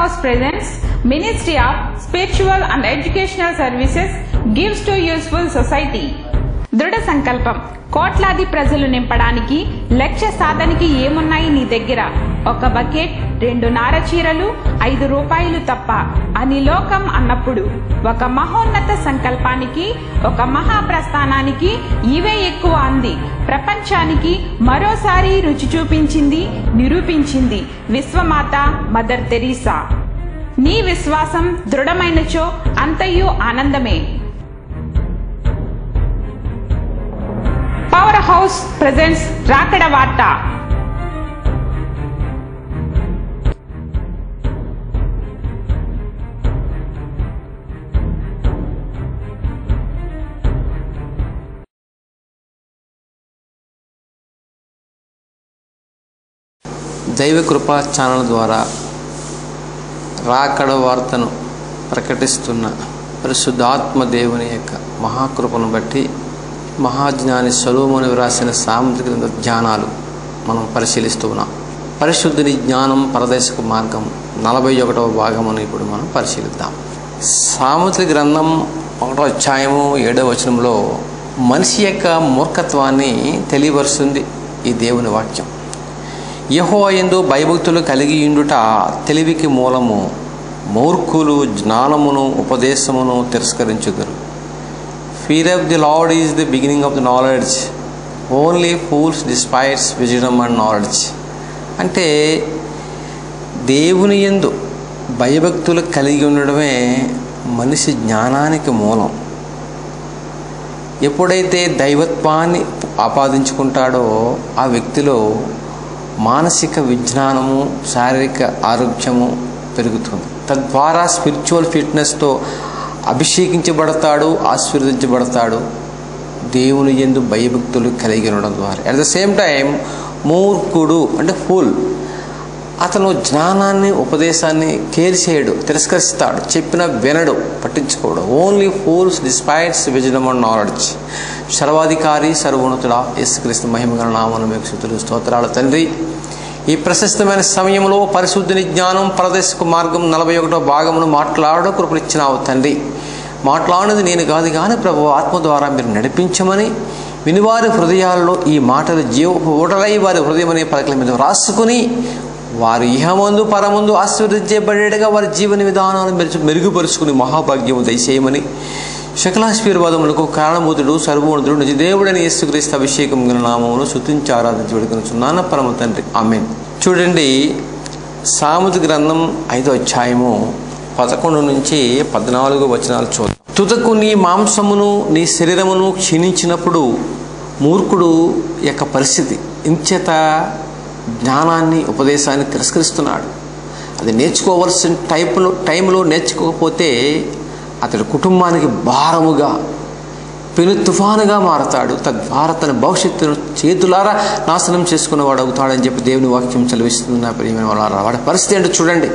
House presents Ministry of Spiritual and Educational Services gives to useful society. దృఢ సంకల్పం కోట్లాది ప్రజలు నింపడానికి లక్ష్య సాధనకి ఏమున్నాయి నీ దగ్గర ఒక బకెట్ రెండు నార చీరలు ఐదు రూపాయలు తప్ప అని లోకం అన్నప్పుడు ఒక మహోన్నత సంకల్పానికి ఒక మహాప్రస్థానానికి ఇవే ఎక్కువ అంది ప్రపంచానికి మరోసారి రుచి చూపించింది నిరూపించింది విశ్వమాత మదర్ తెరీసా నీ విశ్వాసం దృఢమైనచో అంతయు ఆనందమే పవర్ హౌస్ ప్రెజెంట్స్ రాకడ వార్త దైవ కృపా ఛానల్ ద్వారా రాకడ వార్తను ప్రకటిస్తున్న పరిశుద్ధాత్మ దేవుని యొక్క మహాకృపను బట్టి మహాజ్ఞాని సొలోముని వ్రాసిన సాముద్రిక గ్రంథ ధ్యానాలు మనం పరిశీలిస్తూ ఉన్నాం పరిశుద్ధిని జ్ఞానం పరదేశకు మార్గం నలభై ఒకటవ భాగమును ఇప్పుడు మనం పరిశీలిద్దాం సాముద్రిక గ్రంథం ఒకటో అధ్యాయము ఏడవ వచనంలో మనిషి యొక్క మూర్ఖత్వాన్ని తెలియపరుస్తుంది ఈ దేవుని వాక్యం యహో ఎందు భయభక్తులు కలిగి ఉండుట తెలివికి మూలము మూర్ఖులు జ్ఞానమును ఉపదేశమును తిరస్కరించుదురు fear of the Lord is the beginning of the knowledge only fools despise wisdom and knowledge అంటే దేవుని ఎందు భయభక్తులు కలిగి ఉండడమే మనిషి జ్ఞానానికి మూలం ఎప్పుడైతే దైవత్వాన్ని ఆపాదించుకుంటాడో ఆ వ్యక్తిలో మానసిక విజ్ఞానము శారీరక ఆరోగ్యము పెరుగుతుంది తద్వారా స్పిరిచువల్ ఫిట్నెస్తో అభిషేకించబడతాడు ఆశీర్వదించబడతాడు దేవుని ఎందు భయభక్తులు కలిగి ఉండడం ద్వారా అట్ ద సేమ్ టైం మూర్ఖుడు అంటే ఫుల్ అతను జ్ఞానాన్ని ఉపదేశాన్ని కేర్ చేయడు తిరస్కరిస్తాడు చెప్పిన వినడు పట్టించుకోడు only fools despise wisdom and knowledge సర్వాధికారి సర్వోన్నతుడా యేసుక్రీస్తు మహిమగల నామను మీకు స్థుతులు స్తోత్రాలు తండ్రి ఈ ప్రశస్తమైన సమయంలో పరిశుద్ధిని జ్ఞానం పరదేశకు మార్గం నలభై ఒకటో భాగమును మాట్లాడడం కృపనిచ్చినావు తండ్రి మాట్లాడినది నేను కాదు కానీ ప్రభు ఆత్మ ద్వారా మీరు నడిపించమని వినివారి హృదయాల్లో ఈ మాటలు జీవ ఓటలై వారి హృదయం అనే పలకల మీద రాసుకుని వారి ఇహమందు పరమందు ఆశీర్వదించబడేటగా వారి జీవన విధానాలను మెరుచు మెరుగుపరుచుకుని మహాభాగ్యము దయచేయమని శకలాశీర్వాదములకు కారణభూతుడు సర్వోన్నతుడు నిజ దేవుడని యేసుక్రీస్తు అభిషేకం గల నామమును శుతించి ఆరాధించబడుకుని పరమ తండ్రి ఆమెన్ చూడండి సాముద్ర గ్రంథం ఐదో అధ్యాయము పదకొండు నుంచి పద్నాలుగు వచనాలు చూద్దాం తుదకు నీ మాంసమును నీ శరీరమును క్షీణించినప్పుడు మూర్ఖుడు యొక్క పరిస్థితి ఇంచేత జ్ఞానాన్ని ఉపదేశాన్ని తిరస్కరిస్తున్నాడు అది నేర్చుకోవలసిన టైంలో టైంలో నేర్చుకోకపోతే అతడి కుటుంబానికి భారముగా పెను తుఫానుగా మారతాడు తద్వారా తన భవిష్యత్తును చేతులారా నాశనం చేసుకున్నవాడు అవుతాడని చెప్పి దేవుని వాక్యం చదివిస్తుంది నా ప్రియమైన వాళ్ళ వాడి పరిస్థితి ఏంటో చూడండి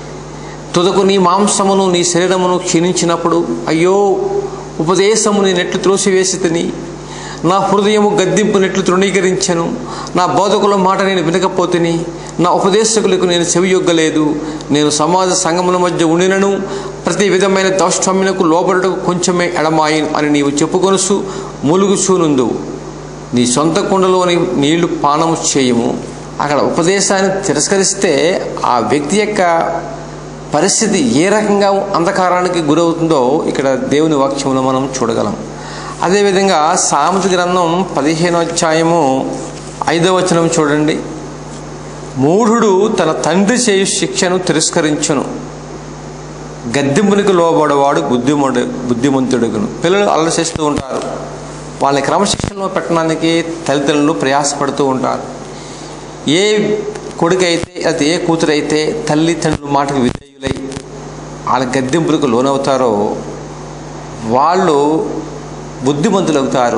తుదకు నీ మాంసమును నీ శరీరమును క్షీణించినప్పుడు అయ్యో ఉపదేశము నేను ఎట్లు త్రోసివేసి తిని నా హృదయము గద్దింపు నెట్లు తృణీకరించను నా బోధకుల మాట నేను వినకపోతేని నా ఉపదేశకులకు నేను చెవియొగ్గలేదు నేను సమాజ సంగముల మధ్య ఉండినను ప్రతి విధమైన దౌష్టమ్యకు లోబడుటకు కొంచెమే ఎడమాయిను అని నీవు చెప్పుకొనుసు మూలుగుచూనుందు నీ సొంత కుండలోని నీళ్లు పానము చేయము అక్కడ ఉపదేశాన్ని తిరస్కరిస్తే ఆ వ్యక్తి యొక్క పరిస్థితి ఏ రకంగా అంధకారానికి గురవుతుందో ఇక్కడ దేవుని వాక్యంలో మనం చూడగలం అదేవిధంగా సామెత గ్రంథం పదిహేనో అధ్యాయము ఐదవ వచనం చూడండి మూఢుడు తన తండ్రి చేయు శిక్షను తిరస్కరించును గద్దెంపునికి లోబడవాడు బుద్ధిమండు బుద్ధిమంతుడుగును పిల్లలు అల్లరి చేస్తూ ఉంటారు వాళ్ళని క్రమశిక్షణలో పెట్టడానికి తల్లిదండ్రులు ప్రయాసపడుతూ ఉంటారు ఏ కొడుకైతే అది ఏ కూతురైతే తల్లి తండ్రుల మాటకు విధేయులై వాళ్ళ గద్దెంపులకు లోనవుతారో వాళ్ళు బుద్ధిమంతులు అవుతారు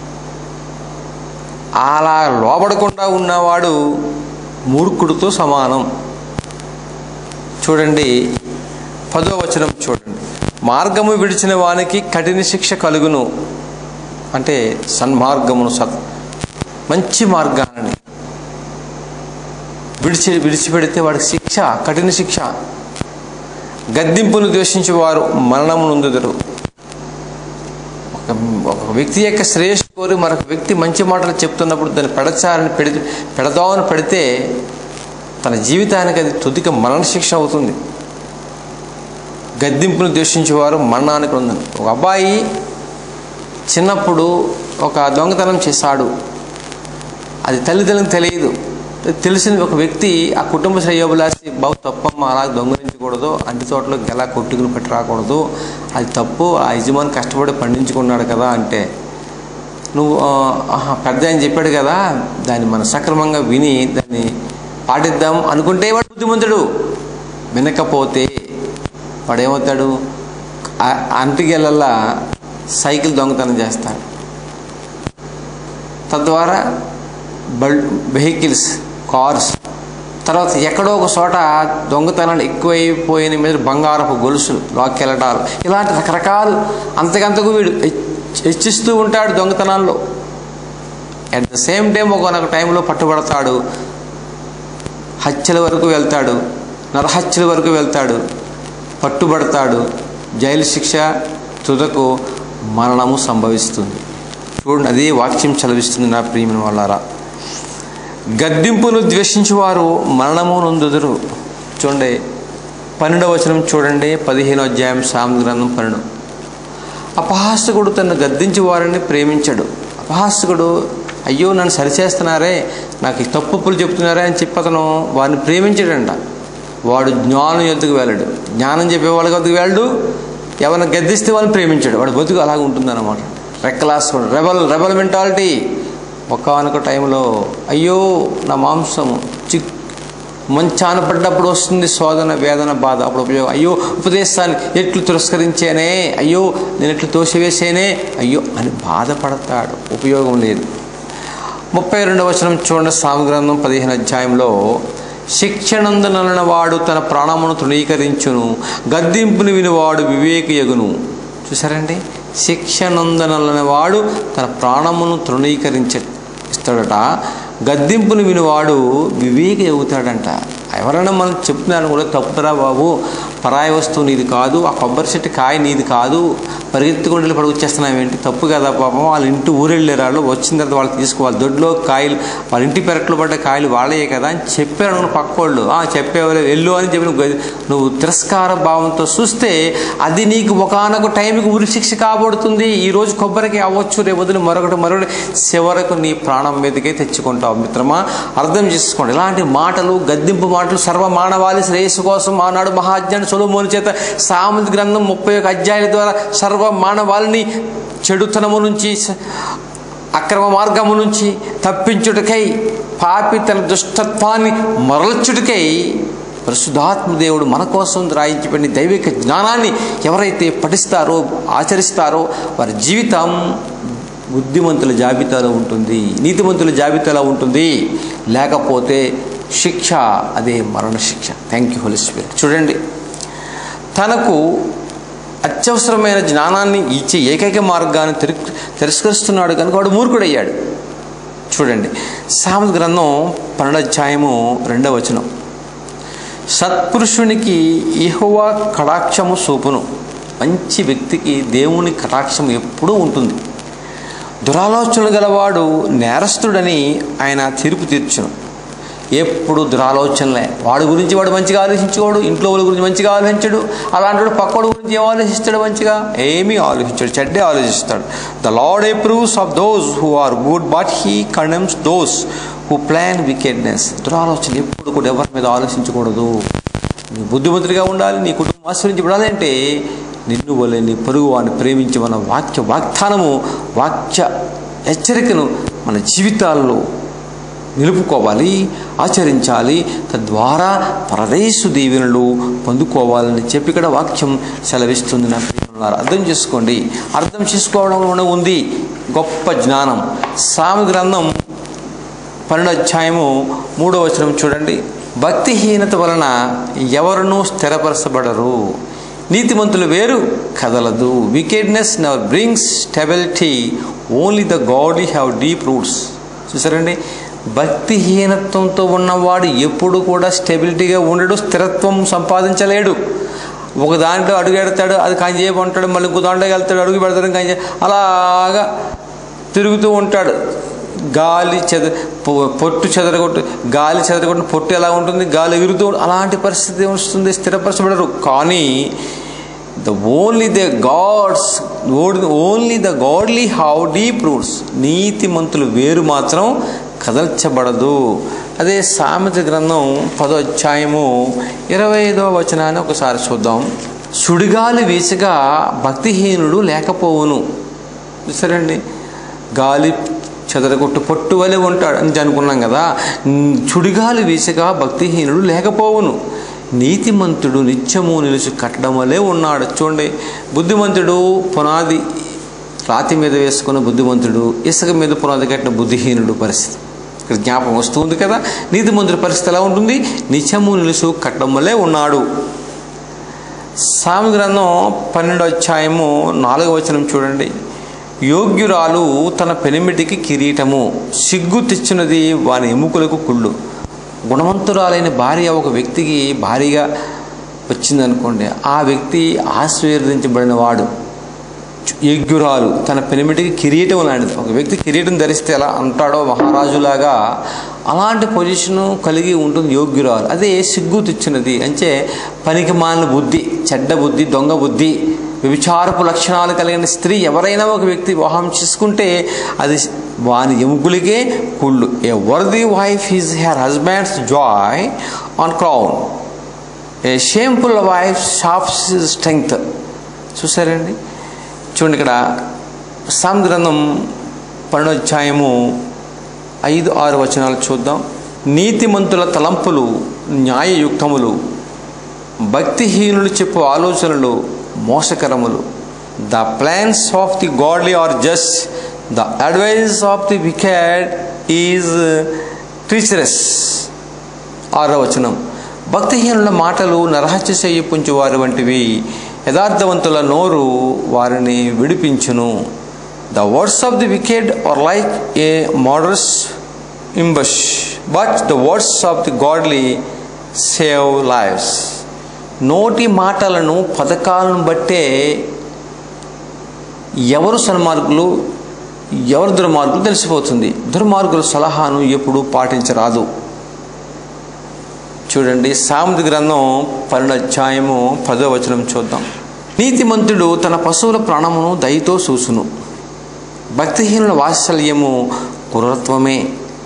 అలా లోబడకుండా ఉన్నవాడు మూర్ఖుడితో సమానం చూడండి పదో వచనం చూడండి మార్గము విడిచిన వానికి కఠిన శిక్ష కలుగును అంటే సన్మార్గమును సత్ మంచి మార్గాన్ని విడిచి విడిచిపెడితే వాడికి శిక్ష కఠిన శిక్ష గద్దింపును ద్వేషించేవారు మరణము నొందుదురు ఒక ఒక వ్యక్తి యొక్క శ్రేయస్సు కోరి మరొక వ్యక్తి మంచి మాటలు చెప్తున్నప్పుడు దాన్ని పెడచారని పెడి పెడదామని పెడితే తన జీవితానికి అది తుదిక మరణశిక్ష అవుతుంది గద్దింపును ద్వేషించేవారు మరణానికి ఉందని ఒక అబ్బాయి చిన్నప్పుడు ఒక దొంగతనం చేశాడు అది తల్లిదండ్రులకు తెలియదు తెలిసిన ఒక వ్యక్తి ఆ కుటుంబ శ్రేయోభిలాషి బాబు తప్పమ్మ అలా దొంగలించకూడదు అంటి తోటలో ఎలా కొట్టుకుని పెట్టి రాకూడదు అది తప్పు ఆ యజమాని కష్టపడి పండించుకున్నాడు కదా అంటే నువ్వు ఆ, ఆహా, పెద్ద అని చెప్పాడు కదా దాన్ని మనం సక్రమంగా విని దాన్ని పాటిద్దాం అనుకుంటే వాడు బుద్ధిమంతుడు వినకపోతే వాడు ఏమవుతాడు ఆ- అంటికెళ్ళల్లా సైకిల్ దొంగతనం చేస్తాడు తద్వారా బల్ వెహికల్స్ కార్స్ తర్వాత ఎక్కడో ఒక చోట దొంగతనాలు ఎక్కువైపోయిన మీద బంగారపు గొలుసులు లాక్కెళ్ళటాలు ఇలాంటి రకరకాలు అంతకంతకు వీడు హెచ్- హెచ్చిస్తూ ఉంటాడు దొంగతనాల్లో అట్ ద సేమ్ టైం ఒకనొక టైంలో పట్టుబడతాడు హత్యల వరకు వెళ్తాడు నరహత్యల వరకు వెళ్తాడు పట్టుబడతాడు జైలు శిక్ష తుదకు మరణము సంభవిస్తుంది చూడండి అదే వాక్యం చదివిస్తుంది నా ప్రియమైన వాళ్ళారా గద్దింపును ద్వేషించువారు మరణము నొందుదురు చూడండి పన్నెండవ వచనం చూడండి పదిహేను అధ్యాయం సామెత గ్రంథం పన్నెండు అపహాసకుడు తను గద్దించి వారిని ప్రేమించాడు అపహాసకుడు అయ్యో నన్ను సరిచేస్తున్నారే నాకు ఈ తప్పులు చెప్తున్నారే అని చెప్పి అతను వారిని ప్రేమించాడంట వాడు జ్ఞానం ఎద్దుకు వెళ్ళాడు జ్ఞానం చెప్పే వాళ్ళకి ఎద్దుకు వెళ్ళడు ఎవరిని గద్దిస్తే వాళ్ళని ప్రేమించాడు వాడు బతుకు అలాగ ఉంటుందన్నమాట రెక్కలాస్ రెబల్ రెబల్ మెంటాలిటీ ఒకానొక టైంలో అయ్యో నా మాంసము చిక్ మంచాన పడ్డప్పుడు వస్తుంది శోధన వేదన బాధ అప్పుడు ఉపయోగం అయ్యో ఉపదేశాన్ని ఎట్లు తిరస్కరించేనే అయ్యో నేను ఎట్లు తోసివేసేనే అయ్యో అని బాధపడతాడు ఉపయోగం లేదు ముప్పై రెండవ వచనం చూడండి సామగ్రంథం పదిహేను అధ్యాయంలో శిక్షణందునలన వాడు తన ప్రాణమును తృణీకరించును గద్దింపుని వినివాడు వివేకయగును చూసారండి శిక్షనందనలన వాడు తన ప్రాణమును తృణీకరించ ఇస్తాడట గద్దింపుని వినివాడు వివేక ఎగుతాడంట ఎవరైనా మనం చెప్తున్నాను కూడా తప్పురా బాబు పరాయి వస్తువు నీది కాదు ఆ కొబ్బరి చెట్టు కాయ నీది కాదు పరిగెత్తుకుంటూ వెళ్ళి పడి వచ్చేస్తున్నావేంటి తప్పు కదా పాపం వాళ్ళ ఇంటి ఊరెళ్ళారు వాళ్ళు వచ్చిన తర్వాత వాళ్ళు తీసుకోవాలి దొడ్లో కాయలు వాళ్ళ ఇంటి పెరట్లో పడ్డ కాయలు వాళ్ళే కదా అని చెప్పారు అనుకున్న పక్కోళ్ళు "ఆ, చెప్పేవాళ్ళు వెళ్ళు అని చెప్పి నువ్వు గ- నువ్వు తిరస్కార భావంతో చూస్తే అది నీకు ఒకనొక టైంకి ఉరి శిక్ష కాబడుతుంది ఈ రోజు కొబ్బరికి అవ్వచ్చు రేపు వదిలి మరొకటి మరొకటి చివరకు నీ ప్రాణం మీదకే తెచ్చుకుంటావు మిత్రమా అర్థం చేసుకోండి ఇలాంటి మాటలు గద్దింపు మాటలు సర్వ మానవాళి శ్రేయస్సు కోసం ఆనాడు మహాజ్ఞాని సొలోమోని చేత సామంతి గ్రంథం ముప్పై ఒక అధ్యాయుల ద్వారా సర్వ మానవాళిని చెడుతనము నుంచి స- అక్రమ మార్గము నుంచి తప్పించుటకై పాపి తన దుష్టత్వాన్ని మరల్చుటకై పరిశుద్ధాత్మ దేవుడు మన కోసం రాయించబడిన దైవిక జ్ఞానాన్ని ఎవరైతే పఠిస్తారో ఆచరిస్తారో వారి జీవితం బుద్ధిమంతుల జాబితాలో ఉంటుంది నీతిమంతుల జాబితాలో ఉంటుంది లేకపోతే శిక్ష అదే మరణ శిక్ష థ్యాంక్ యూ హోలీ స్పిరిట్ చూడండి తనకు అత్యవసరమైన జ్ఞానాన్ని ఇచ్చే ఏకైక మార్గాన్ని తిరు తిరస్కరిస్తున్నాడు కనుక వాడు మూర్ఖుడయ్యాడు చూడండి సామెత గ్రంథం పన్నెండు అధ్యాయము రెండవ వచనం సత్పురుషునికి ఇహోవా కటాక్షము సూపును మంచి వ్యక్తికి దేవుని కటాక్షం ఎప్పుడూ ఉంటుంది దురాలోచనలు గలవాడు నేరస్తుడని ఆయన తీర్పు తీర్చును ఎప్పుడు దురాలోచనలే వాడి గురించి వాడు మంచిగా ఆలోచించుకోడు ఇంట్లో వాళ్ళ గురించి మంచిగా ఆలోచించడు అలాంటి వాడు పక్కోడు గురించి ఏం ఆలోచిస్తాడు మంచిగా ఏమీ ఆలోచించాడు చెడ్డే ఆలోచిస్తాడు the Lord approves of those who are good but he condemns those who plan wickedness దురాలోచన ఎప్పుడు కూడా ఎవరి మీద ఆలోచించకూడదు నీ బుద్ధిమంతుడిగా ఉండాలి నీ కుటుంబం ఆశ్రయించబడాలి అంటే నిన్ను వలె నీ పొరుగు వాడిని ప్రేమించి మన వాక్య వాగ్దానము వాక్య హెచ్చరికను మన జీవితాల్లో నిలుపుకోవాలి ఆచరించాలి తద్వారా పరదేశు దీవెనలు పొందుకోవాలని చెప్పి ఇక్కడ వాక్యం సెలవిస్తుంది నా ప్రియులారా అర్థం చేసుకోండి అర్థం చేసుకోవడంలోనే ఉంది గొప్ప జ్ఞానం సామి గ్రంథం పన్నెండు అధ్యాయము మూడో వచనం చూడండి భక్తిహీనత వలన ఎవరునూ స్థిరపరచబడరు నీతిమంతులు వేరు కదలదు wickedness never brings stability only the godly have deep roots చూసారండి భక్తిహీనత్వంతో ఉన్నవాడు ఎప్పుడు కూడా స్టెబిలిటీగా ఉండడు స్థిరత్వం సంపాదించలేడు ఒక దాంట్లో అడుగు పెడతాడు అది కంచేపు ఉంటాడు మళ్ళీ ఇంకో దాంట్లోకి వెళ్తాడు అడుగు పెడతాడు కంచే అలాగా తిరుగుతూ ఉంటాడు గాలి చెద పొ- పొట్టు చెదరగొట్టు గాలి చెదరగొట్టిన పొట్టు ఎలా ఉంటుంది గాలి ఎగురుతూ ఉంటుంది. అలాంటి పరిస్థితి వస్తుంది స్థిరపరచబడరు కానీ the only the gods only the godly how deep roots నీతిమంతులు వేరు మాత్రం కదల్చబడదు అదే సామెత గ్రంథం పదో అధ్యాయము ఇరవై ఐదో వచనాన్ని ఒకసారి చూద్దాం సుడిగాలి వీసగా భక్తిహీనుడు లేకపోవును సరేండి గాలి చెదరగొట్టు పొట్టు వలె ఉంటాడు అని అనుకున్నాం కదా ఉమ్, చుడిగాలి వీసగా భక్తిహీనుడు లేకపోవును నీతిమంతుడు నిత్యము నిలిచి కట్టడం వలె ఉన్నాడు చూడండి బుద్ధిమంతుడు పునాది రాతి మీద వేసుకున్న బుద్ధిమంతుడు ఇసుక మీద పునాది కట్టిన బుద్ధిహీనుడు పరిస్థితి ఇక్కడ జ్ఞాపకం వస్తుంది కదా నీతిమంతుడి పరిస్థితి ఎలా ఉంటుంది నిత్యము నిలుసు కట్టడం వల్లే ఉన్నాడు సామి గ్రంథం పన్నెండో అధ్యాయము నాలుగవ వచనం చూడండి యోగ్యురాలు తన పెనిమిటికి కిరీటము సిగ్గు తెచ్చినది వాని ఎముకలకు కుళ్ళు గుణవంతురాలైన భార్య ఒక వ్యక్తికి భారీగా వచ్చిందనుకోండి ఆ వ్యక్తి ఆశీర్వదించబడిన వాడు యోగ్యురాలు తన పెనిమిటికి కిరీటం లాంటిది ఒక వ్యక్తి కిరీటం ధరిస్తే ఎలా అంటాడో మహారాజులాగా అలాంటి పొజిషను కలిగి ఉంటుంది యోగ్యురాలు అదే సిగ్గు తెచ్చినది అంటే పనికి మాలిన బుద్ధి చెడ్డ బుద్ధి దొంగ బుద్ధి వ్యభిచారపు లక్షణాలు కలిగిన స్త్రీ ఎవరైనా ఒక వ్యక్తి వివాహం చేసుకుంటే అది వాని ఎముకలకే కుళ్ళు a worthy wife is her husband's joy and crown a shameful wife saps strength చూసారండి చూడండి ఇక్కడ సామ్ గ్రంథం పన్నెండో అధ్యాయము ఐదు ఆరు వచనాలు చూద్దాం నీతిమంతుల తలంపులు న్యాయయుక్తములు భక్తిహీనులు చెప్పు ఆలోచనలు మోసకరములు the plans of the godly are just the advice of the wicked is treacherous ఆరో వచనం భక్తిహీనుల మాటలు నరహత్య చేయించు వారి వంటివి యథార్థవంతుల నోరు వారిని విడిపించును the words of the wicked are like a murderous ambush but the words of the godly save lives నోటి మాటలను పథకాలను బట్టే ఎవరు సన్మార్గులు ఎవరు దుర్మార్గులు తెలిసిపోతుంది దుర్మార్గుల సలహాను ఎప్పుడు పాటించరాదు చూడండి సామెత గ్రంథం పన్నెండు అధ్యాయము పదో వచనం చూద్దాం నీతిమంతుడు తన పశువుల ప్రాణమును దయతో చూసును భక్తిహీనుల వాత్సల్యము క్రూరత్వమే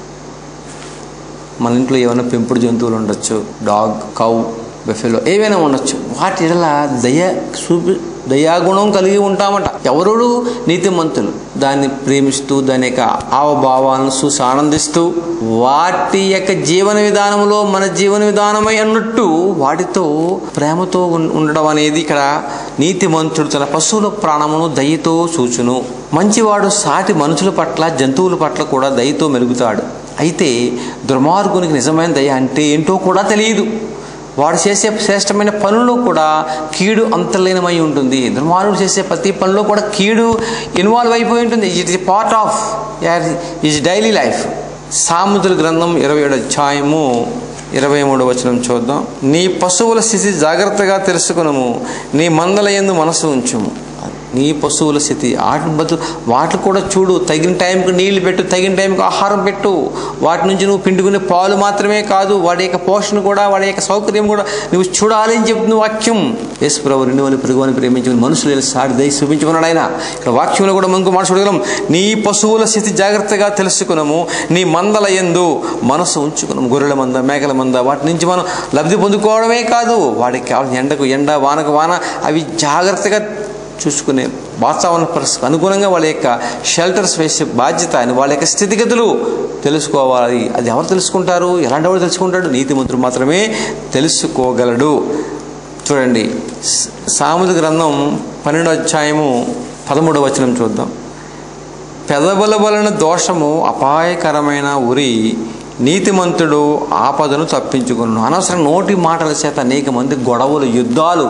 మన ఇంట్లో ఏమైనా పెంపుడు జంతువులు ఉండొచ్చు డాగ్ కౌ బెఫెలో ఏవైనా ఉండొచ్చు వాటి ఎడల దయ చూపి దయాగుణం కలిగి ఉంటామట ఎవరుడు నీతిమంతులు దాన్ని ప్రేమిస్తూ దాని యొక్క హావభావాలను చూసి ఆనందిస్తూ వాటి యొక్క జీవన విధానంలో మన జీవన విధానమై అన్నట్టు వాటితో ప్రేమతో ఉన్- ఉండడం అనేది ఇక్కడ నీతిమంతుడు తన పశువుల ప్రాణమును దయతో చూచును మంచివాడు సాటి మనుషుల పట్ల జంతువుల పట్ల కూడా దయతో మెలుగుతాడు అయితే దుర్మార్గునికి నిజమైన దయ అంటే ఏంటో కూడా తెలియదు వాడు చేసే శ్రేష్టమైన పనుల్లో కూడా కీడు అంతర్లీనమై ఉంటుంది దుర్మార్గుడు చేసే ప్రతి పనిలో కూడా కీడు ఇన్వాల్వ్ అయిపోయి ఉంటుంది it is part of is daily life సాముద్ర గ్రంథం ఇరవై ఏడు అధ్యాయము ఇరవై మూడు వచనం చూద్దాం నీ పశువుల స్థితి జాగ్రత్తగా తెలుసుకునము నీ మందల యందు మనసు ఉంచుము నీ పశువుల స్థితి వాటి బతు వాటి కూడా చూడు తగిన టైంకి నీళ్లు పెట్టు తగిన టైంకి ఆహారం పెట్టు వాటి నుంచి నువ్వు పిండుకునే పాలు మాత్రమే కాదు వాడి యొక్క పోషణ కూడా వాడి యొక్క సౌకర్యం కూడా నువ్వు చూడాలి అని చెప్తున్న వాక్యం యేసు ప్రభు రెండు వని పెరుగుని ప్రేమించిన మనుషులు సాటి దయ చూపించుకున్నాడు ఆయన ఇక్కడ వాక్యంలో కూడా మనకు మాట చూడగలం నీ పశువుల స్థితి జాగ్రత్తగా తెలుసుకునము నీ మందల ఎందు మనసు ఉంచుకున్నాము గొర్రెల మంద మేకల మంద వాటి నుంచి మనం లబ్ధి పొందుకోవడమే కాదు వాడికి కావాల్సిన ఎండకు ఎండ వానకు వాన అవి జాగ్రత్తగా చూసుకునే వాతావరణ పరిస్థితికి అనుగుణంగా వాళ్ళ యొక్క షెల్టర్స్ వేసే బాధ్యత అని వాళ్ళ యొక్క స్థితిగతులు తెలుసుకోవాలి అది ఎవరు తెలుసుకుంటారు ఎలాంటి వాడు తెలుసుకుంటాడు నీతిమంతుడు మాత్రమే తెలుసుకోగలడు చూడండి స- సాముద్ర గ్రంథం పన్నెండో అధ్యాయము పదమూడవ వచనం చూద్దాం పెదవుల వలన దోషము అపాయకరమైన ఉరి నీతిమంతుడు ఆపదను తప్పించుకును అనవసరం నోటి మాటల చేత అనేక మంది గొడవలు యుద్ధాలు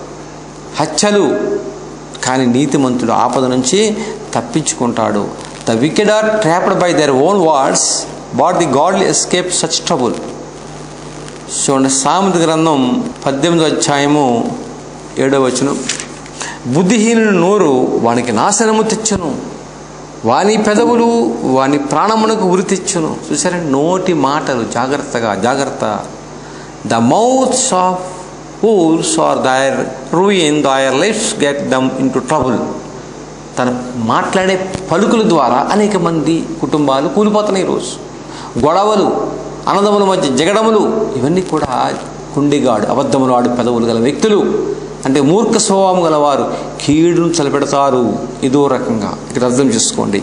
హత్యలు కానీ నీతిమంతుడు ఆపద నుంచి తప్పించుకుంటాడు the wicked are trapped by their own words but the godly escape such trouble చూడండి సామెత గ్రంథం పద్దెనిమిదో అధ్యాయము ఏడవ వచనం బుద్ధిహీనుని నోరు వానికి నాశనము తెచ్చును వాని పెదవులు వాని ప్రాణమునకు ఉరి తెచ్చును చూసారండి నోటి మాటలు జాగ్రత్తగా జాగ్రత్త the mouths of fools are their ruin their lives get them into trouble తన మాట్లాడే పలుకుల ద్వారా అనేక మంది కుటుంబాలు కూలిపోతున్నాయి ఈరోజు గొడవలు అన్నదముల మధ్య జగడములు ఇవన్నీ కూడా కుండిగాడు అబద్ధములు ఆడు పెదవులు గల వ్యక్తులు అంటే మూర్ఖ స్వభావం గలవారు కీడును చలిపెడతారు ఇదో రకంగా ఇక్కడ అర్థం చేసుకోండి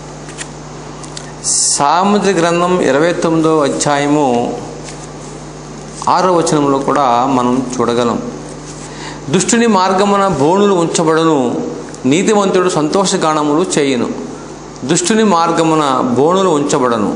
సాముద్ర గ్రంథం ఇరవై తొమ్మిదో అధ్యాయము ఆరో వచనంలో కూడా మనం చూడగలం దుష్టుని మార్గమున బోనులు ఉంచబడును నీతిమంతుడు సంతోషగానములు చేయును దుష్టుని మార్గమున బోనులు ఉంచబడను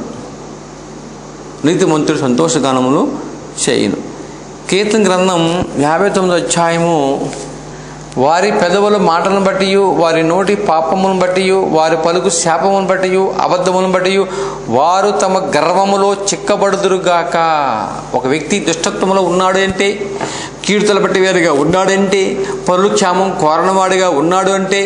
నీతిమంతుడు సంతోషగానములు చేయును కీర్తన గ్రంథం యాభై తొమ్మిది అధ్యాయము వారి పెదవుల మాటలను బట్టి వారి నోటి పాపములను బట్టి వారి పలుకు శాపమును బట్టి అబద్ధములను బట్టి వారు తమ గర్వములో చిక్కబడుదురుగాక ఒక వ్యక్తి దుష్టత్వంలో ఉన్నాడు అంటే కీర్తల బట్టి వేరుగా ఉన్నాడంటే పరులు క్షామం కోరణవాడిగా ఉన్నాడు అంటే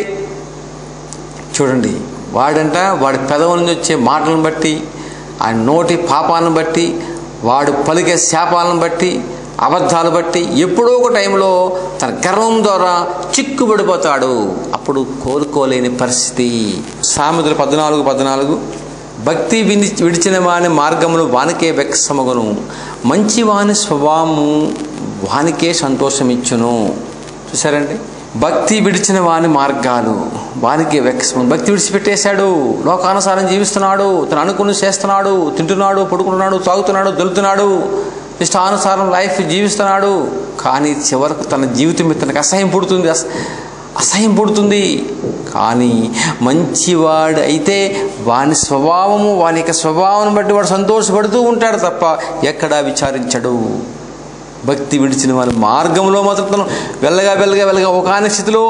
చూడండి వాడంట వాడి పెదవుల నుంచి వచ్చే మాటలను బట్టి ఆ నోటి పాపాలను బట్టి వాడు పలికే శాపాలను బట్టి అబద్ధాలు బట్టి ఎప్పుడో ఒక టైంలో తన గర్వం ద్వారా చిక్కుబడిపోతాడు అప్పుడు కోలుకోలేని పరిస్థితి సామెతలు పద్నాలుగు పద్నాలుగు భక్తి విని విడిచిన వాని మార్గములు వానికే వెక్సమగును మంచి వాని స్వభావము వానికే సంతోషమిచ్చును చూసారండి భక్తి విడిచిన వాని మార్గాలు వానికి వెక్సము భక్తి విడిచిపెట్టేశాడు లోకానుసారం జీవిస్తున్నాడు తను అనుకుని చేస్తున్నాడు తింటున్నాడు పడుకుంటున్నాడు తాగుతున్నాడు దొలుతున్నాడు ఇష్టానుసారం లైఫ్ జీవిస్తున్నాడు కానీ చివరకు తన జీవితం తనకు అసహ్యం పుడుతుంది అస అసహ్యం పుడుతుంది కానీ మంచివాడు అయితే వాని స్వభావము వాని యొక్క స్వభావం బట్టి వాడు సంతోషపడుతూ ఉంటాడు తప్ప ఎక్కడా విచారించడు భక్తి విడిచిన వారి మార్గంలో మాత్రం తను వెళ్ళగా వెళ్ళగా వెళ్ళగా ఒక స్థితిలో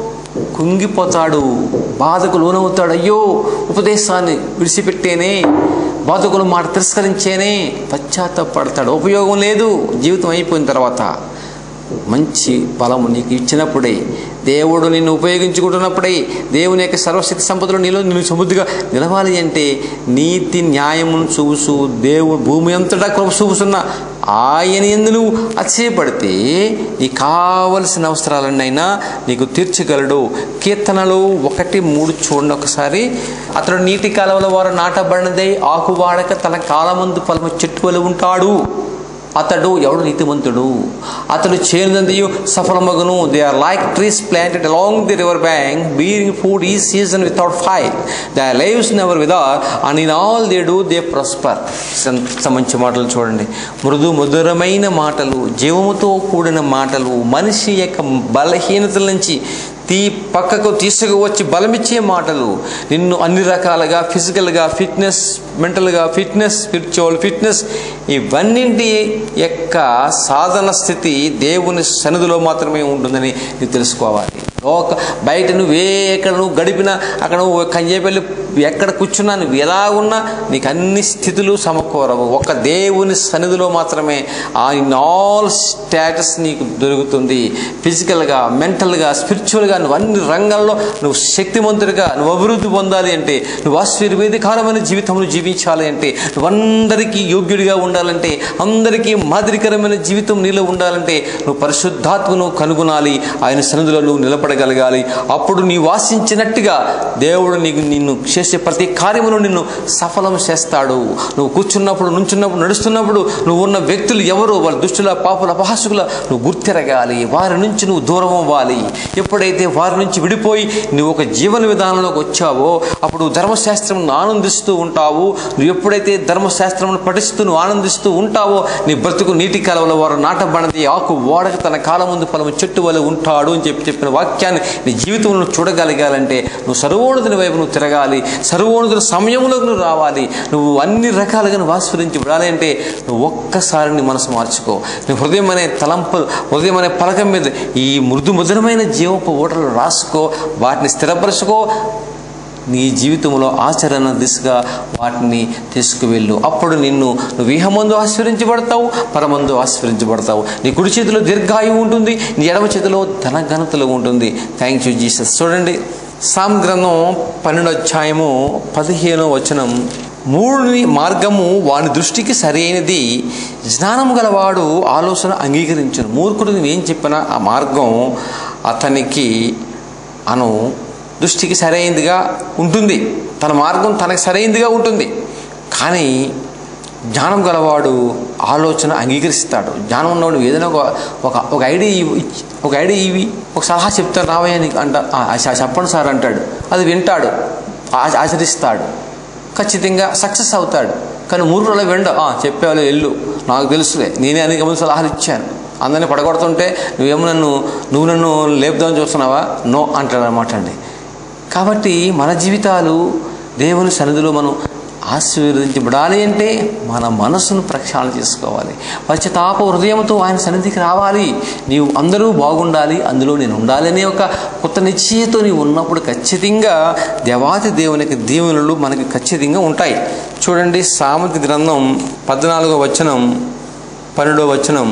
కుంగిపోతాడు బాధకు లోనవుతాడు అయ్యో ఉపదేశాన్ని విడిచిపెట్టేనే బాధకులు మాట తిరస్కరించేనే పశ్చాత్తపడతాడు ఉపయోగం లేదు జీవితం అయిపోయిన తర్వాత మంచి బలము నీకు ఇచ్చినప్పుడే దేవుడు నిన్ను ఉపయోగించుకుంటున్నప్పుడే దేవుని యొక్క సర్వశక్తి సంపదలు నీలో నిన్ను సమృద్ధిగా నిలవాలి అంటే నీతి న్యాయమును చూసు దేవుడు భూమి అంతటా కృప చూపుతున్న ఆయన ఎందు నువ్వు అతిశయపడితే నీకు కావలసిన అవసరాలన్నైనా నీకు తీర్చగలడు కీర్తనలు ఒకటి మూడు చూడండి ఒకసారి అతడు నీటి కాలువల వారు నాటబడినదే ఆకు వాడక తన కాలమందు ఫలము చెట్టు వలె ఉంటాడు అతడు ఎవడు నీతిమంతుడు అతడు చేరినందియు సఫలమగును they are like trees planted along the river bank bearing food each season without fail the leaves never wither and in all they do they prosper ఎంత మంచి మాటలు చూడండి మృదు మధురమైన మాటలు జీవముతో కూడిన మాటలు మనిషి యొక్క బలహీనతల నుంచి తీ పక్కకు తీసుకువచ్చి బలమిచ్చే మాటలు నిన్ను అన్ని రకాలుగా ఫిజికల్గా ఫిట్నెస్ మెంటల్గా ఫిట్నెస్ స్పిరిచువల్ ఫిట్నెస్ ఇవన్నింటి యొక్క సాధన స్థితి దేవుని సన్నిధిలో మాత్రమే ఉంటుందని నీవు తెలుసుకోవాలి లోక బయట నువ్వు ఏ ఎక్కడ నువ్వు గడిపినా అక్కడ నువ్వు కంజేపల్లి ఎక్కడ కూర్చున్నా నువ్వు ఎలా ఉన్నా నీకు అన్ని స్థితులు సమకూరవు ఒక దేవుని సన్నిధిలో మాత్రమే ఆ ఇన్ ఆల్ స్టేటస్ నీకు దొరుకుతుంది ఫిజికల్గా మెంటల్గా స్పిరిచువల్గా నువ్వు అన్ని రంగాల్లో నువ్వు శక్తివంతుడిగా నువ్వు అభివృద్ధి పొందాలి అంటే నువ్వు ఆశీర్వేదకరమైన జీవితంలో జీవించాలి అంటే నువ్వు అందరికీ యోగ్యుడిగా ఉండాలంటే అందరికీ మాదిరికరమైన జీవితం నీలో ఉండాలంటే నువ్వు పరిశుద్ధాత్మను కనుగొనాలి ఆయన సన్నిధిలో నువ్వు నిలబడగలగాలి అప్పుడు నీ వాసించినట్టుగా దేవుడు నీకు నిన్ను చేసే ప్రతి కార్యమును నిన్ను సఫలం చేస్తాడు నువ్వు కూర్చున్నప్పుడు నుంచున్నప్పుడు నడుస్తున్నప్పుడు నువ్వు ఉన్న వ్యక్తులు ఎవరు వాళ్ళ దుష్టుల పాపుల అపహాసుకుల నువ్వు గుర్తిరగాలి వారి నుంచి నువ్వు దూరం అవ్వాలి ఎప్పుడైతే వారి నుంచి విడిపోయి నువ్వు ఒక జీవన విధానంలోకి వచ్చావో అప్పుడు ధర్మశాస్త్రం ఆనందిస్తూ ఉంటావు నువ్వు ఎప్పుడైతే ధర్మశాస్త్రం పఠిస్తూ నువ్వు ఆనందిస్తూ ఉంటావో నీ బ్రతుకు నీటి కాలంలో వారు నాటబడినది ఆకు ఓడక తన కాలం ముందు ఫలము చెట్టు వల్ల ఉంటాడు అని చెప్పి చెప్పిన వాక్యాన్ని నీ జీవితంలో చూడగలగాలంటే నువ్వు సర్వోన్నతుని వైపు నువ్వు తిరగాలి సర్వోన్నతుల సమయంలోకి నువ్వు రావాలి నువ్వు అన్ని రకాలుగా నువ్వు ఆస్వాదించబడాలి అంటే నువ్వు ఒక్కసారి నీ మనసు మార్చుకో నీ హృదయం అనే తలంపు హృదయం అనే పలకం మీద ఈ మృదు మధురమైన జీవపు ఓటలు రాసుకో వాటిని స్థిరపరచుకో నీ జీవితంలో ఆచరణ దిశగా వాటిని తీసుకువెళ్ళు అప్పుడు నిన్ను నువ్వు ఇహమందు ఆస్ఫరించబడతావు పరమందు ఆస్ఫరించబడతావు నీ కుడి చేతిలో దీర్ఘాయువు ఉంటుంది నీ ఎడమ చేతిలో ధనఘనతలు ఉంటుంది థ్యాంక్ యూ జీసస్ చూడండి సామ్ గ్రంథం పన్నెండు అధ్యాయము పదిహేనో వచనం మూడుని మార్గము వాని దృష్టికి సరైనది జ్ఞానం గలవాడు ఆలోచన అంగీకరించను మూర్ఖుడు ఏం చెప్పినా ఆ మార్గం అతనికి అను దృష్టికి సరైనదిగా ఉంటుంది తన మార్గం తనకి సరైనదిగా ఉంటుంది కానీ జ్ఞానం గలవాడు ఆలోచన అంగీకరిస్తాడు జ్ఞానం ఉన్నవాడు ఏదైనా ఒక ఒక ఒక ఐడియా ఇవ్వు- ఒక ఐడియా ఇవి ఒక సలహా చెప్తాను రావయ్య నీకు అంట "ఆ, ఆ, చెప్పండి సార్ అంటాడు అది వింటాడు ఆ- ఆచరిస్తాడు ఖచ్చితంగా సక్సెస్ అవుతాడు కానీ మూర్ఖుల వెండ "ఆ, చెప్పేవాళ్ళు వెళ్ళు నాకు తెలుసులే నేనే అనేక మంది సలహాలు ఇచ్చాను అందరినీ పడగొడుతుంటే నువ్వేమో నన్ను నువ్వు నన్ను లేపుదామని చూస్తున్నావా నో అంటాడు అనమాట అండి కాబట్టి మన జీవితాలు దేవుని సన్నిధిలో మనం ఆశీర్వదించబడాలి అంటే మన మనస్సును ప్రక్షాళన చేసుకోవాలి పశ్చాత్తాప హృదయంతో ఆయన సన్నిధికి రావాలి నీవు అందరూ బాగుండాలి అందులో నేను ఉండాలి అనే ఒక కొత్త నిశ్చయతో నీవు ఉన్నప్పుడు ఖచ్చితంగా దేవాతి దేవునికి దీవెనలు మనకి ఖచ్చితంగా ఉంటాయి చూడండి సామెత గ్రంథం పద్నాలుగో వచనం పన్నెండో వచనం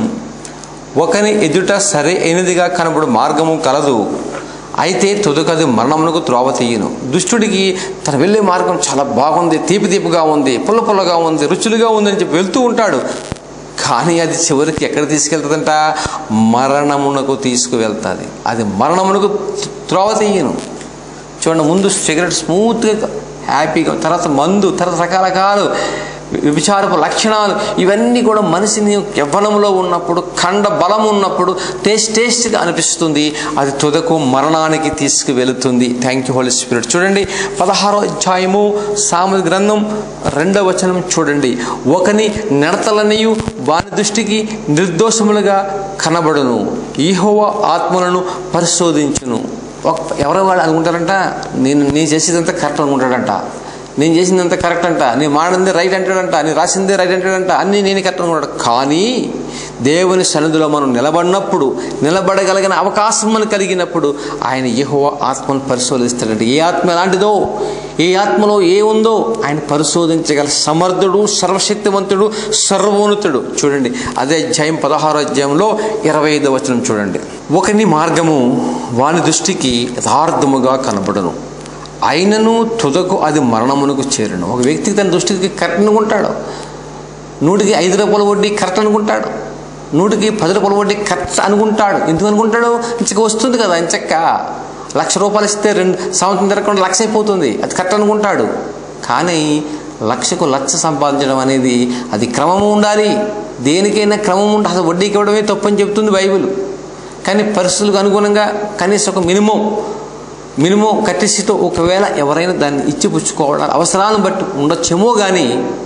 ఒకని ఎదుట సరి అయినదిగా కనబడు మార్గము కలదు అయితే తుదకది మరణమునకు త్రోవ తీయను దుష్టుడికి తన వెళ్ళే మార్గం చాలా బాగుంది తీపి తీపిగా ఉంది పుల్ల పుల్లగా ఉంది రుచులుగా ఉంది అని చెప్పి వెళ్తూ ఉంటాడు కానీ అది చివరికి ఎక్కడ తీసుకెళ్తుందంట మరణమునకు తీసుకువెళ్తుంది అది మరణమునకు త్రోవ తీయను చూడండి ముందు సిగరెట్ స్మూత్గా హ్యాపీగా తర్వాత మందు తర్వాత రకరకాలు విచారపు లక్షణాలు ఇవన్నీ కూడా మనిషిని యవ్వనంలో ఉన్నప్పుడు ఖండ బలం ఉన్నప్పుడు టేస్ట్ టేస్ట్గా అనిపిస్తుంది అది తుదకు మరణానికి తీసుకువెళుతుంది థ్యాంక్ యూ హోలీ స్పిరిట్ చూడండి పదహారో అధ్యాయము సామెత గ్రంథం రెండవ వచనం చూడండి ఒకని నడతలనియు వాని దృష్టికి నిర్దోషములుగా కనబడును ఈహోవ ఆత్మలను పరిశోధించును ఒక ఎవరో వాళ్ళు అనుకుంటారంట నేను నీ చేసేదంతా కరెక్ట్ అనుకుంటాడంట నేను చేసిందంతా కరెక్ట్ అంట నేను మాడింది రైట్ అంటాడంట నేను రాసిందే రైట్ అంటాడంట అన్నీ నేను కరెక్ట్ అనుకుంటాడు కానీ దేవుని సన్నిధిలో మనం నిలబడినప్పుడు నిలబడగలిగిన అవకాశం మనకు కలిగినప్పుడు ఆయన యెహోవ ఆత్మను పరిశోధిస్తాడంటే ఏ ఆత్మ ఎలాంటిదో ఏ ఆత్మలో ఏ ఉందో ఆయన పరిశోధించగల సమర్థుడు సర్వశక్తివంతుడు సర్వోన్నతుడు చూడండి అదే అధ్యాయం పదహారో అధ్యాయంలో ఇరవై ఐదో వచనం చూడండి ఒకని మార్గము వాని దృష్టికి యథార్థముగా కనబడును అయినను తుదకు అది మరణమునకు చేరును ఒక వ్యక్తికి తన దృష్టికి కరెక్ట్ అనుకుంటాడు నూటికి ఐదు రూపాయల వడ్డీ కరెక్ట్ అనుకుంటాడు నూటికి పది రూపాయల వడ్డీ కరెక్ట్ అనుకుంటాడు ఎందుకు అనుకుంటాడు ఇంచక వస్తుంది కదా ఇంచక్క లక్ష రూపాయలు ఇస్తే రెండు సంవత్సరం తిరగకుండా లక్ష అయిపోతుంది అది కరెక్ట్ అనుకుంటాడు కానీ లక్షకు లక్ష సంపాదించడం అనేది అది క్రమము ఉండాలి దేనికైనా క్రమం ఉండాలి అసలు వడ్డీకి ఇవ్వడమే తప్పని చెప్తుంది బైబిల్ కానీ పరిస్థితులకు అనుగుణంగా కనీసం ఒక మినిమం మినిమం కట్టేసితో ఒకవేళ ఎవరైనా దాన్ని ఇచ్చిపుచ్చుకోవడం అవసరాలను బట్టి ఉండొచ్చేమో కానీ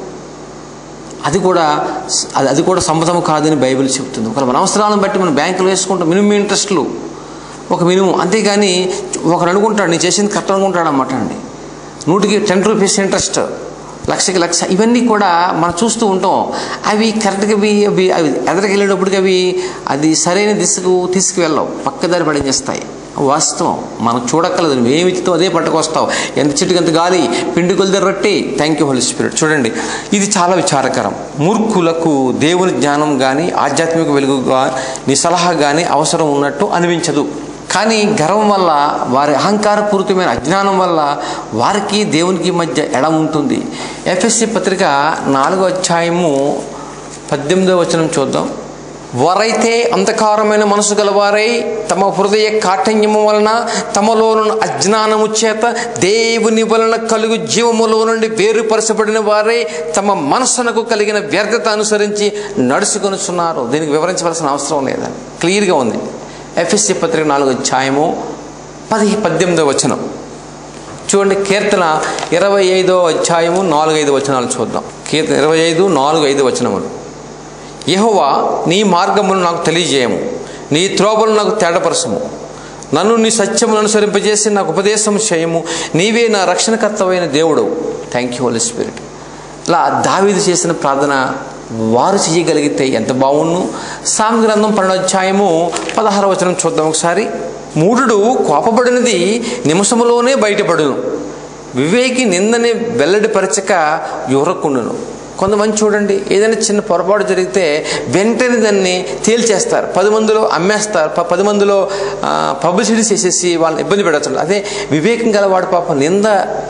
అది కూడా అది అది కూడా సమ్మతము కాదని బైబిల్ చెప్తుంది ఒకవేళ మన అవసరాలను బట్టి మనం బ్యాంకులో వేసుకుంటాం మినిమం ఇంట్రెస్ట్లు ఒక మినిమం అంతేగాని ఒకరు అనుకుంటాడు నేను చేసింది కరెక్ట్ అనుకుంటాడు అన్నమాట అండి నూటికి టెన్ రూపీస్ ఇంట్రెస్ట్ లక్షకి లక్ష ఇవన్నీ కూడా మనం చూస్తూ ఉంటాం అవి కరెక్ట్గా అవి అవి అవి ఎదరికి వెళ్ళేటప్పటికి అవి అది సరైన దిశకు తీసుకువెళ్ళవు పక్కదారి పడించేస్తాయి వాస్తవం మనం చూడక్కర్లేదు నువ్వు ఏమి ఇచ్చుతావు అదే పట్టుకొస్తావు ఎంత చెట్టుకి ఎంత గాలి పిండి కొలిదే రొట్టి థ్యాంక్ యూ హోలీ స్పిరిట్ చూడండి ఇది చాలా విచారకరం మూర్ఖులకు దేవుని జ్ఞానం కానీ ఆధ్యాత్మిక వెలుగు నీ సలహా కానీ అవసరం ఉన్నట్టు అనిపించదు కానీ గర్వం వల్ల వారి అహంకారపూరితమైన అజ్ఞానం వల్ల వారికి దేవునికి మధ్య ఎడం ఉంటుంది ఎఫ్ఎస్సి పత్రిక నాలుగో అధ్యాయము పద్దెనిమిదో వచనం చూద్దాం వారైతే అంధకారమైన మనసు గలవారై తమ హృదయ కాఠిన్యము వలన తమలోనున్న అజ్ఞానము చేత దేవుని వలన కలుగు జీవములో నుండి వేరుపరచబడిన వారే తమ మనస్సునకు కలిగిన వ్యర్థత అనుసరించి నడుచుకొనుచున్నారు దీనికి వివరించవలసిన అవసరం లేదా క్లియర్గా ఉంది ఎఫ్ఎస్సి పత్రిక నాలుగు అధ్యాయము పది పద్దెనిమిదో వచనం చూడండి కీర్తన ఇరవై ఐదో అధ్యాయము నాలుగు ఐదు వచనాలు చూద్దాం కీర్తన ఇరవై ఐదు నాలుగు ఐదు వచనములు యెహోవా నీ మార్గమును నాకు తెలియజేయము నీ త్రోవలు నాకు తేడపరచము నన్ను నీ సత్యమును అనుసరింపజేసి నాకు ఉపదేశం చేయము నీవే నా రక్షణకర్తవైన దేవుడు థ్యాంక్ యూ హోలీ స్పిరిట్ ఇలా దావీదు చేసిన ప్రార్థన వారు చేయగలిగితే ఎంత బాగుండు సాంగ్ గ్రంథం పన్నెండు అధ్యాయము పదహార వచనం చూద్దాం ఒకసారి మూఢుడు కోపబడినది నిమిషములోనే బయటపడును వివేకి నిందని వెల్లడిపరచక యువరకుండును కొంతమంది చూడండి ఏదైనా చిన్న పొరపాటు జరిగితే వెంటనే దాన్ని తేల్చేస్తారు పది మందిలో అమ్మేస్తారు ప- పది మందిలో పబ్లిసిటీ చేసేసి వాళ్ళని ఇబ్బంది పెడతారు అదే వివేకం గలవాడు పాప నింద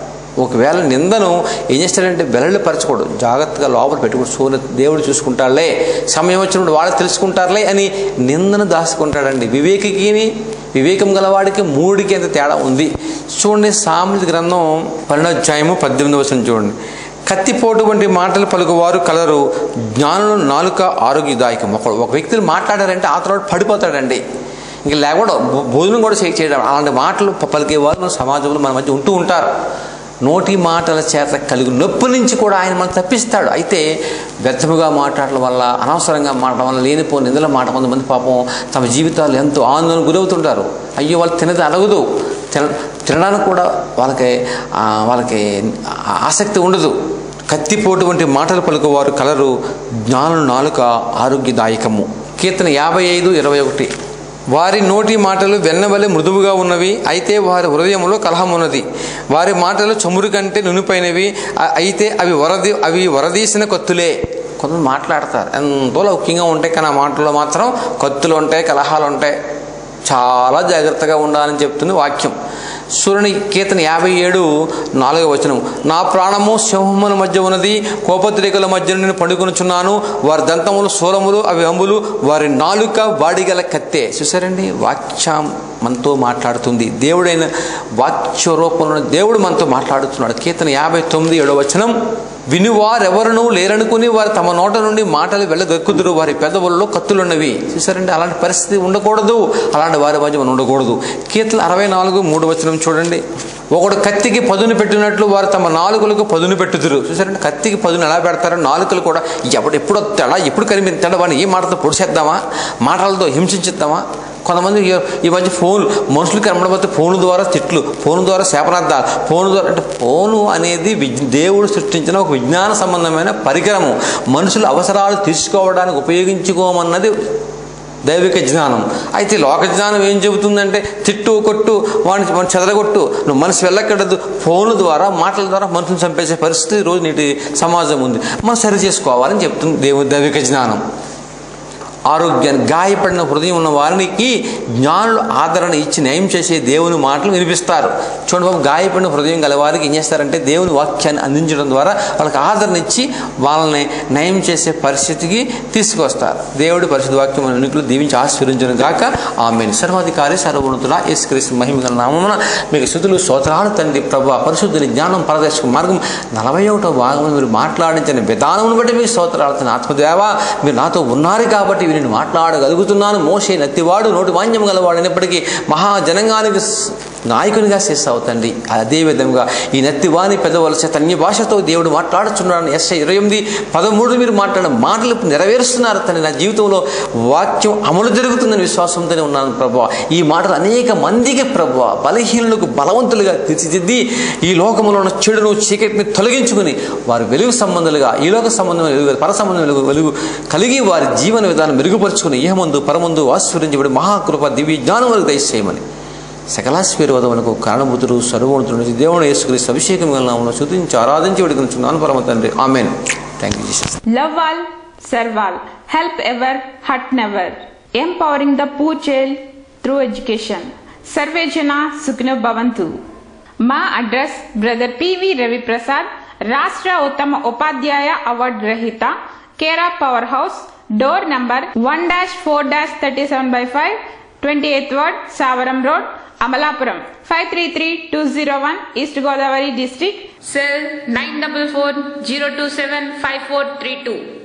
ఒకవేళ నిందను ఏం చేస్తాడంటే వెల్లడి పరచకూడదు జాగ్రత్తగా లోపల పెట్టుకోడు సూర్య దేవుడు చూసుకుంటాడులే సమయం వచ్చినప్పుడు వాళ్ళు తెలుసుకుంటారులే అని నిందను దాచుకుంటాడండి వివేకికి వివేకం గలవాడికి మూడికి ఎంత తేడా ఉంది చూడండి సామెత గ్రంథం పన్నెండోధ్యాయము పద్దెనిమిది వచ్చిన చూడండి కత్తిపోటు వంటి మాటలు పలుకువారు కలరు జ్ఞానులు నాలుక ఆరోగ్యదాయకం ఒక ఒక వ్యక్తులు మాట్లాడారంటే ఆ తర్వాత పడిపోతాడండి ఇంక లేకుండా భో- భోజనం కూడా చేయ చేయడం అలాంటి మాటలు ప- పలికేవారు మన సమాజంలో మన మధ్య ఉంటూ ఉంటారు నోటి మాటల చేత కలిగి నొప్పి నుంచి కూడా ఆయన మనం తప్పిస్తాడు అయితే వ్యర్థముగా మాట్లాడటం వల్ల అనవసరంగా మాట్లాడడం వల్ల లేనిపోని నిందల మాట కొంతమంది పాపం తమ జీవితాలు ఎంతో ఆందోళన గురవుతుంటారు అయ్యో వాళ్ళు తినది అలగదు తిన తినడానికి కూడా వాళ్ళకి ఆ, వాళ్ళకి ఆ- ఆసక్తి ఉండదు కత్తిపోటు వంటి మాటలు పలుకువారు కలరు జ్ఞానుల నాలుక ఆరోగ్యదాయకము కీర్తన యాభై ఐదు ఇరవై ఒకటి వారి నోటి మాటలు వెన్నవలె మృదువుగా ఉన్నవి అయితే వారి హృదయంలో కలహం ఉన్నది వారి మాటలు చమురు కంటే నునిపైనవి అ- అయితే అవి వరది అవి వరదీసిన కత్తులే కొంతమంది మాట్లాడతారు ఎంతో లౌక్యంగా ఉంటాయి కానీ ఆ మాటల్లో మాత్రం కత్తులు ఉంటాయి కలహాలు ఉంటాయి చాలా జాగ్రత్తగా ఉండాలని చెప్తుంది వాక్యం సూర్యుని కీర్తన యాభై ఏడు నాలుగవ వచనం నా ప్రాణము సింహముల మధ్య ఉన్నది కోపత్రికల మధ్య నేను పండుకొనుచున్నాను వారి దంతములు శూలములు అవి అంబులు వారి నాలుక వాడిగల కత్తే చూసారండి వాక్యం మనతో మాట్లాడుతుంది దేవుడైన వాక్య రూపంలో దేవుడు మనతో మాట్లాడుతున్నాడు కీర్తన యాభై తొమ్మిది ఏడవ వచనం వినివారెవరునూ లేరనుకుని వారు తమ నోట నుండి మాటలు వెళ్ళగక్కుదురు వారి పెదవులలో కత్తులున్నవి చూసారండి అలాంటి పరిస్థితి ఉండకూడదు అలాంటి వారి మధ్య మనం ఉండకూడదు కీర్తన అరవై నాలుగు మూడు వచనం చూడండి ఒకడు కత్తికి పదును పెట్టినట్లు వారు తమ నాలుకలకు పదును పెట్టుదురు చూసారండి కత్తికి పదును ఎలా పెడతారో నాలుకలు కూడా ఎప్పుడు ఎప్పుడు వస్తాడా ఎప్పుడు కనిపి తెల్లవాడిని ఏ మాటతో పొడిచేద్దామా మాటలతో హింసించిద్దామా కొంతమంది ఈ- ఈ మధ్య ఫోన్ మనుషులు కనబడబోతే ఫోన్ ద్వారా తిట్లు ఫోన్ ద్వారా శాపనార్థాలు ఫోన్ ద్వారా అంటే ఫోను అనేది విజ్ దేవుడు సృష్టించిన ఒక విజ్ఞాన సంబంధమైన పరికరము మనుషుల అవసరాలు తీర్చుకోవడానికి ఉపయోగించుకోమన్నది దైవిక జ్ఞానం అయితే లోక జ్ఞానం ఏం చెబుతుందంటే తిట్టు కొట్టు వాడిని వాడిని చెదరగొట్టు నువ్వు మనసు వెళ్ళకూడదు ఫోన్ ద్వారా మాటల ద్వారా మనుషుని చంపేసే పరిస్థితి ఈ రోజు నేటి సమాజం ఉంది మనం సరి చేసుకోవాలని చెప్తుంది దేవు దైవిక జ్ఞానం ఆరోగ్యాన్ని గాయపడిన హృదయం ఉన్న వారికి జ్ఞానులు ఆదరణ ఇచ్చి నయం చేసే దేవుని మాటలు వినిపిస్తారు చూడండి బాబు గాయపడిన హృదయం గల వారికి ఏం చేస్తారంటే దేవుని వాక్యాన్ని అందించడం ద్వారా వాళ్ళకి ఆదరణ ఇచ్చి వాళ్ళని నయం చేసే పరిస్థితికి తీసుకొస్తారు దేవుడి పరిశుద్ధ వాక్యం మన ఎన్నికలు దీవించి ఆశీర్వించడం గాక ఆమె సర్వాధికారి సర్వోన్నతుల యేసుక్రీస్తు మహిమ గల నామమున మీకు శుతులు స్తోత్రాలు తండ్రి ప్రభు పరిశుద్ధుని జ్ఞానం పరదర్శక మార్గం నలభై ఒకటో భాగం మీరు మాట్లాడించిన విధానం బట్టి మీకు స్తోత్రాలు తండ్రి. ఆత్మదేవా మీరు నాతో ఉన్నారు కాబట్టి నేను మాట్లాడగలుగుతున్నాను మోసే నత్తివాడు నోటి వాణ్యం గలవాడు అయినప్పటికీ మహాజనంగానికి స్- నాయకునిగా చేస్తావు తండ్రి అదే విధంగా ఈ నత్తివాణి పెదవల చేత అన్య భాషతో దేవుడు మాట్లాడుచున్నాడు ఎస్ ఇరవై ఎనిమిది పదమూడు మీరు మాట్లాడిన మాటలు ఇప్పుడు నెరవేరుస్తున్నారు తండ్రి నా జీవితంలో వాక్యం అమలు జరుగుతుందని విశ్వాసంతోనే ఉన్నాను ప్రభా ఈ మాటలు అనేక మందికి ప్రభా బలహీనులకు బలవంతులుగా తీర్చిదిద్ది ఈ లోకంలో ఉన్న చెడును చీకటిని తొలగించుకుని వారు వెలుగు సంబంధాలుగా ఈ లోక సంబంధం వెలుగు పర సంబంధం వెలుగు వెలుగు కలిగి వారి జీవన విధానం మెరుగుపరుచుకుని ఏమందు పరమందు ఆశీర్వించబడి మహాకృప దివ్య జ్ఞానం వరకు దయచేయమని సకలాశ్వీర్వదమునకు కారణభూతుడు సర్వోన్నతుడు దేవుడు యేసుక్రీస్తు అభిషేకం గల నామమున స్తుతించి ఆరాధించి వేడుకొనుచున్నాను పరమ తండ్రి amen thank you Jesus Love all, serve all, help ever, hurt never. Empowering the poor child through education. Sarve Jana Sukhino Bhavantu. మా address brother PV Ravi Prasad రాష్ట్ర ఉత్తమ ఉపాధ్యాయ అవార్డు గ్రహీత కేరా power house door number one dash four dash thirty seven by five twenty eight ward Savaram road Amalapuram five three three two zero one east Godavari district cell nine double four zero two seven five four three two